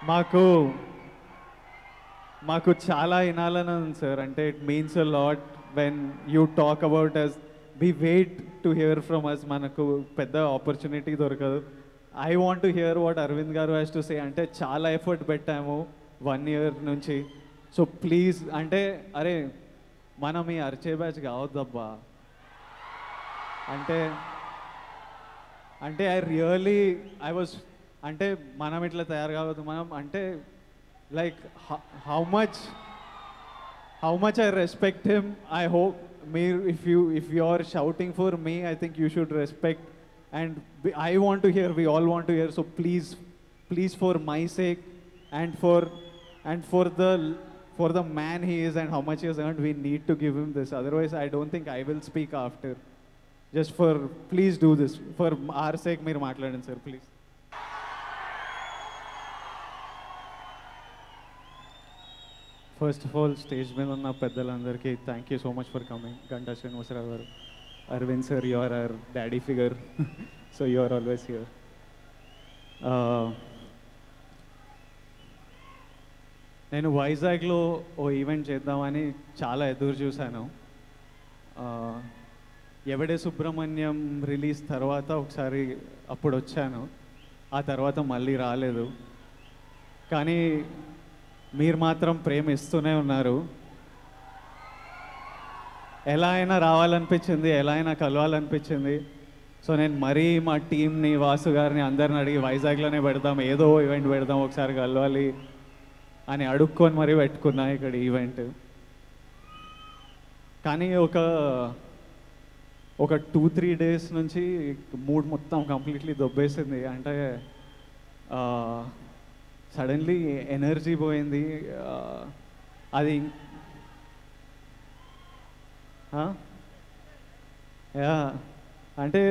మాకు మాకు చాలా వినాలని ఉంది సార్ అంటే it means a lot when you talk about us we wait to hear from us మనకు పెద్ద ఆపర్చునిటీ దొరకదు I want to hear what Aravind garu has to say అంటే చాలా ఎఫర్ట్ పెట్టాము వన్ ఇయర్ నుంచి సో ప్లీజ్ అంటే అరే మనం ఈ అరిచే బ్యాచ్ కావద్దబ్బా అంటే అంటే ఐ రియలీ ఐ వాజ్ అంటే మనం ఇట్లా తయారు కావద్దు మనం అంటే like how much how much I respect him I hope మీరు if you if you are shouting for me I think you should respect and I want to hear we all want to hear so please please for my sake and for and for the for the man he is and how much is and we need to give him this otherwise I don't think I will speak after just for please do this for our sake మీరు మాట్లాడండి sir please first of all stage మీద ఉన్న పెద్దలందరికీ thank you so much for coming Ganta Srinivasa Rao garu Aravind sir you are our daddy figure so you are always here నేను వైజాగ్లో ఓ event చేద్దామని చాలా ఎదురు చూశాను Uh, ఎవడే సుబ్రహ్మణ్యం రిలీజ్ తర్వాత ఒకసారి అప్పుడు వచ్చాను ఆ తర్వాత మళ్ళీ రాలేదు కానీ మీరు మాత్రం ప్రేమ ఇస్తూనే ఉన్నారు ఎలా అయినా రావాలనిపించింది ఎలా అయినా కలవాలనిపించింది సో నేను మరీ మా టీంని వాసు గారిని అందరిని అడిగి వైజాగ్లోనే పెడదాం ఏదో ఈవెంట్ పెడదాం ఒకసారి కలవాలి అని అడుక్కొని మరీ పెట్టుకున్నా ఇక్కడ ఈవెంట్ కానీ ఒక ఒక టూ త్రీ డేస్ నుంచి మూడ్ మొత్తం కంప్లీట్లీ దొబ్బేసింది అంటే సడన్లీ ఎనర్జీ పోయింది ఆ, అది ఆ? యా అంటే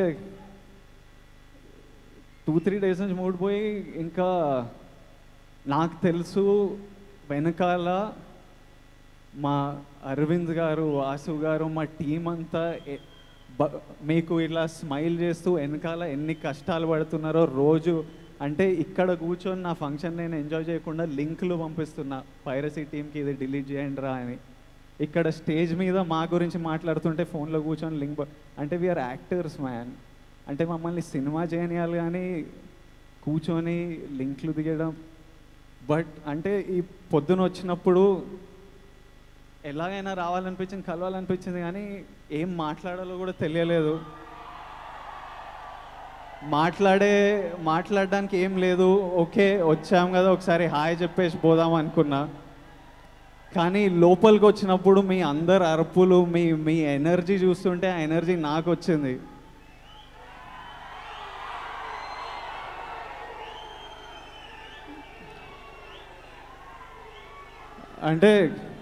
టూ త్రీ డేస్ నుంచి మూడ్ పోయి ఇంకా నాకు తెలుసు వెనకాల మా అరవింద్ గారు వాసు గారు మా టీం అంతా ఎ- బ- మీకు ఇలా స్మైల్ చేస్తూ వెనకాల ఎన్ని కష్టాలు పడుతున్నారో రోజు అంటే ఇక్కడ కూర్చొని నా ఫంక్షన్ నేను ఎంజాయ్ చేయకుండా లింకులు పంపిస్తున్నా పైరసీ టీంకి ఇది డిలీట్ చేయండి రా అని ఇక్కడ స్టేజ్ మీద మా గురించి మాట్లాడుతుంటే ఫోన్లో కూర్చొని లింక్ ప- అంటే వీఆర్ యాక్టర్స్ మ్యాన్ అంటే మమ్మల్ని సినిమా చేయనియాలి కానీ కూర్చొని లింక్లు దిగడం బట్ అంటే ఈ పొద్దున వచ్చినప్పుడు ఎలాగైనా రావాలనిపించింది కలవాలనిపించింది కానీ ఏం మాట్లాడాలో కూడా తెలియలేదు మాట్లాడే మాట్లాడడానికి ఏం లేదు ఓకే వచ్చాం కదా ఒకసారి హాయ్ చెప్పేసి పోదాం అనుకున్నా కానీ లోపలికి వచ్చినప్పుడు మీ అందరు అరుపులు మీ మీ ఎనర్జీ చూస్తుంటే ఆ ఎనర్జీ నాకు వచ్చింది అంటే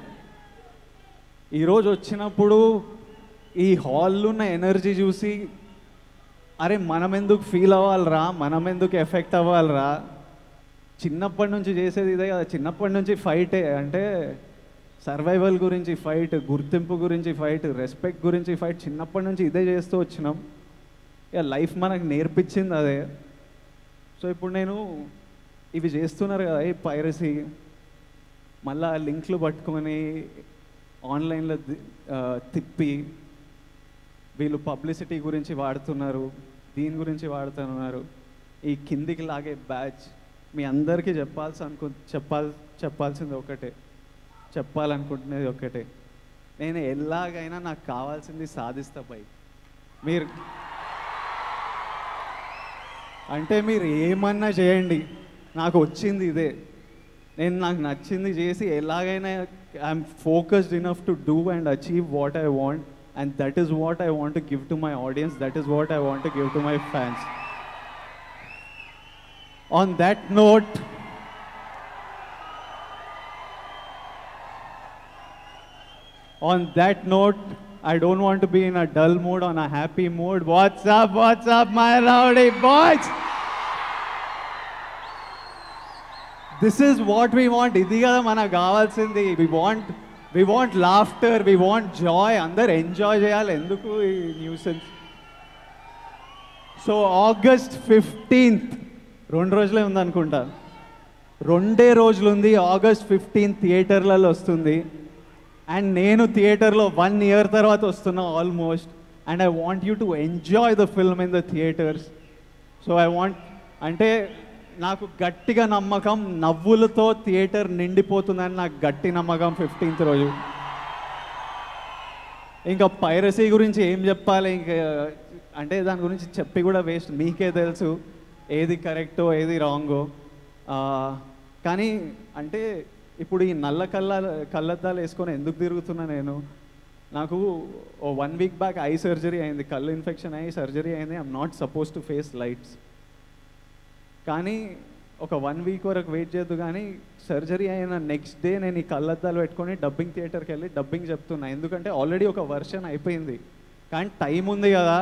ఈరోజు వచ్చినప్పుడు ఈ హాల్లో ఉన్న ఎనర్జీ చూసి అరే మనం ఎందుకు ఫీల్ అవ్వాలిరా మనం ఎందుకు ఎఫెక్ట్ అవ్వాలిరా చిన్నప్పటి నుంచి చేసేది ఇదే కదా చిన్నప్పటి నుంచి ఫైటే అంటే సర్వైవల్ గురించి ఫైట్ గుర్తింపు గురించి ఫైట్ రెస్పెక్ట్ గురించి ఫైట్ చిన్నప్పటి నుంచి ఇదే చేస్తూ వచ్చినాం ఇక లైఫ్ మనకు నేర్పించింది అదే సో ఇప్పుడు నేను ఇవి చేస్తున్నారు కదా ఈ పైరసీ మళ్ళా లింక్లు పట్టుకొని ఆన్లైన్లో ది- ఆ, తిప్పి వీళ్ళు పబ్లిసిటీ గురించి వాడుతున్నారు దీని గురించి వాడుతున్నారు ఈ కిందికి లాగే బ్యాచ్ మీ అందరికీ చెప్పాల్సి అనుకు చెప్పాల్ చెప్పాల్సింది ఒకటే చెప్పాలనుకుంటున్నది ఒకటే నేను ఎలాగైనా నాకు కావాల్సింది సాధిస్తా పై మీరు అంటే మీరు ఏమన్నా చేయండి నాకు వచ్చింది ఇదే నేను నాకు నచ్చింది చేసి ఎలాగైనా I'm focused enough to do and achieve what I want and that is what I want to give to my audience that is what I want to give to my fans on that note on that note, I don't want to be in a dull mood, on a happy mood. What's up? What's up, my rowdy boys? This is what we want. ఇది కదా మనకు కావాల్సింది we want we want laughter we want joy అందరు enjoy చేయాలి ఎందుకు ఈ nuisance so August fifteenth రెండు రోజులే ఉందనుకుంటా రెండే రోజులు ఉంది ఆగస్ట్ ఫిఫ్టీన్ థియేటర్లలో వస్తుంది అండ్ నేను థియేటర్లో వన్ ఇయర్ తర్వాత వస్తున్నా almost and I want you to enjoy the film in the theatres so I want అంటే నాకు గట్టిగా నమ్మకం నవ్వులతో థియేటర్ నిండిపోతుందని నాకు గట్టి నమ్మకం ఫిఫ్టీన్త్ రోజు ఇంకా పైరసీ గురించి ఏం చెప్పాలి ఇంకా అంటే దాని గురించి చెప్పి కూడా వేస్ట్ మీకే తెలుసు ఏది కరెక్టో ఏది రాంగో కానీ అంటే ఇప్పుడు ఈ నల్ల కళ్ళ కళ్ళద్దాలు వేసుకొని ఎందుకు తిరుగుతున్నా నేను నాకు ఓ one week back eye surgery అయింది కళ్ళు ఇన్ఫెక్షన్ అయ్యి సర్జరీ అయింది I'm not suppose to face lights కానీ ఒక వన్ వీక్ వరకు వెయిట్ చేయొద్దు కానీ సర్జరీ అయిన నెక్స్ట్ డే నేను ఈ కళ్ళద్దాలు పెట్టుకొని డబ్బింగ్ థియేటర్కి వెళ్ళి డబ్బింగ్ చెప్తున్నా ఎందుకంటే ఆల్రెడీ ఒక వర్షన్ అయిపోయింది కానీ టైం ఉంది కదా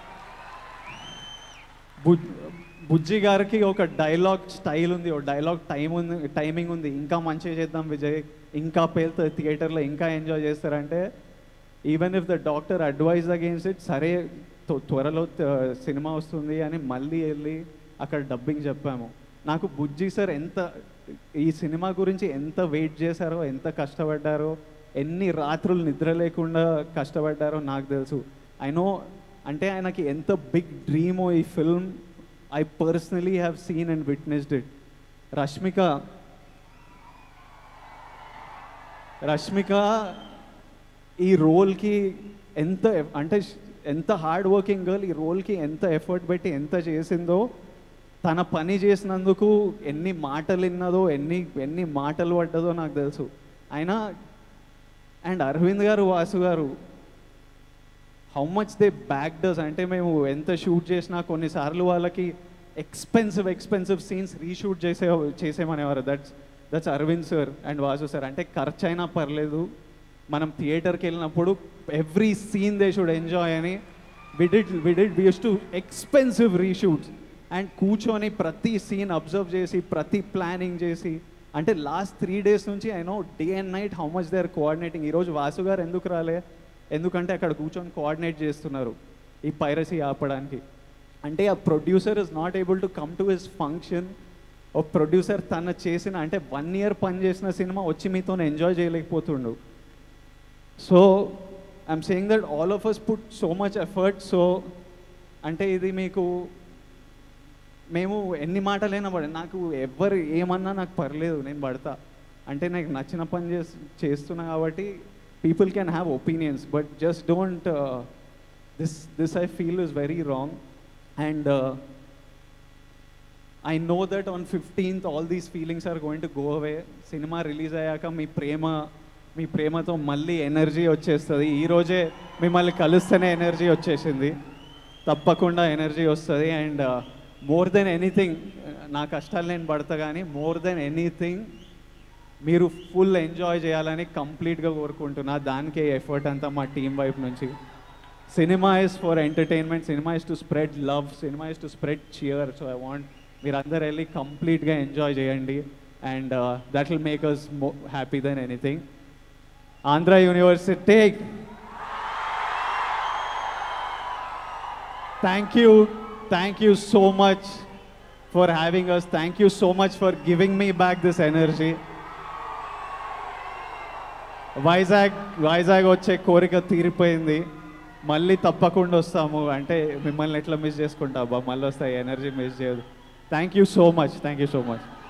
బుజ్ బుజ్జి గారికి ఒక డైలాగ్ స్టైల్ ఉంది ఒక డైలాగ్ టైం ఉంది టైమింగ్ ఉంది ఇంకా మంచిగా చేద్దాం విజయ్ ఇంకా పేలుతుంది థియేటర్లో ఇంకా ఎంజాయ్ చేస్తారంటే even if the doctor advise against it సరే త్వ- త్వరలో త- సినిమా వస్తుంది అని మళ్ళీ వెళ్ళి అక్కడ డబ్బింగ్ చెప్పాము నాకు బుజ్జి సార్ ఎంత ఈ సినిమా గురించి ఎంత వెయిట్ చేశారో ఎంత కష్టపడ్డారో ఎన్ని రాత్రులు నిద్ర లేకుండా కష్టపడ్డారో నాకు తెలుసు ఐ నో అంటే ఆయనకి ఎంత బిగ్ డ్రీమో ఈ film I personally have seen and witnessed it Rashmika Rashmika ఈ రోల్కి ఎంత ఎఫ్- అంటే ష్- ఎంత హార్డ్ వర్కింగ్ గర్ల్ ఈ రోల్కి ఎంత ఎఫర్ట్ పెట్టి ఎంత చేసిందో తన పని చేసినందుకు ఎన్ని మాటలు విన్నదో ఎన్ని ఎన్ని మాటలు పడ్డదో నాకు తెలుసు అయినా and Arvind garu Vasu garu how much they back does అంటే మేము ఎంత షూట్ చేసినా కొన్నిసార్లు వాళ్ళకి ఎక్స్పెన్సివ్ ఎక్స్పెన్సివ్ సీన్స్ రీషూట్ చేసే చేసేమనేవారు that's that's Aravind sir and Vasu sir అంటే ఖర్చు అయినా పర్లేదు మనం థియేటర్కి వెళ్ళినప్పుడు every scene they should enjoy అని we did we did we to expensive reshoots and కూర్చొని ప్రతి సీన్ అబ్జర్వ్ చేసి ప్రతి ప్లానింగ్ చేసి అంటే లాస్ట్ త్రీ డేస్ నుంచి I know day and night how much they are coordinating ఈరోజు వాసు గారు ఎందుకు రాలే ఎందుకంటే అక్కడ కూర్చొని కోఆర్డినేట్ చేస్తున్నారు ఈ పైరసీ ఆపడానికి అంటే ఆ producer is not able to come to his function ఒక ప్రొడ్యూసర్ తన చేసిన అంటే వన్ ఇయర్ పని చేసిన సినిమా వచ్చి మీతో ఎంజాయ్ చేయలేకపోతుండు so I'm saying that all of us put so much effort so అంటే ఇది మీకు మేము ఎన్ని మాటలైనా పడ నాకు ఎవరు ఏమన్నా నాకు పర్లేదు నేను పడతా అంటే నాకు నచ్చిన పని చేస్ చేస్తున్నా కాబట్టి people can have opinions but just don't this this I feel is very wrong and I know that on fifteenth all these feelings are going to go away cinema release అయ్యాక మీ ప్రేమ మీ ప్రేమతో మళ్ళీ ఎనర్జీ వచ్చేస్తుంది ఈరోజే మిమ్మల్ని కలిస్తేనే energy వచ్చేసింది తప్పకుండా ఎనర్జీ వస్తుంది అండ్ మోర్ దెన్ ఎనీథింగ్ నా కష్టాలు నేను పడతా కానీ మోర్ దెన్ ఎనీథింగ్ మీరు ఫుల్ ఎంజాయ్ చేయాలని కంప్లీట్గా కోరుకుంటున్నా దానికే ఎఫర్ట్ అంతా మా టీం వైపు నుంచి cinema is for entertainment cinema is to spread love cinema is to spread cheer so I want మీరు అందరు వెళ్ళి కంప్లీట్గా ఎంజాయ్ చేయండి and that will make us more happy then anything Andhra university thank you thank you so much for having us thank you so much for giving me back this energy Vizag Vizag వచ్చే కోరిక తీరిపోయింది మళ్ళీ తప్పకుండా వస్తాము అంటే మిమ్మల్ని ఎట్లా మిస్ చేసుకుంటా అబ్బా మళ్ళీ వస్తాయి ఎనర్జీ మిస్ చేయదు thank you so much thank you so much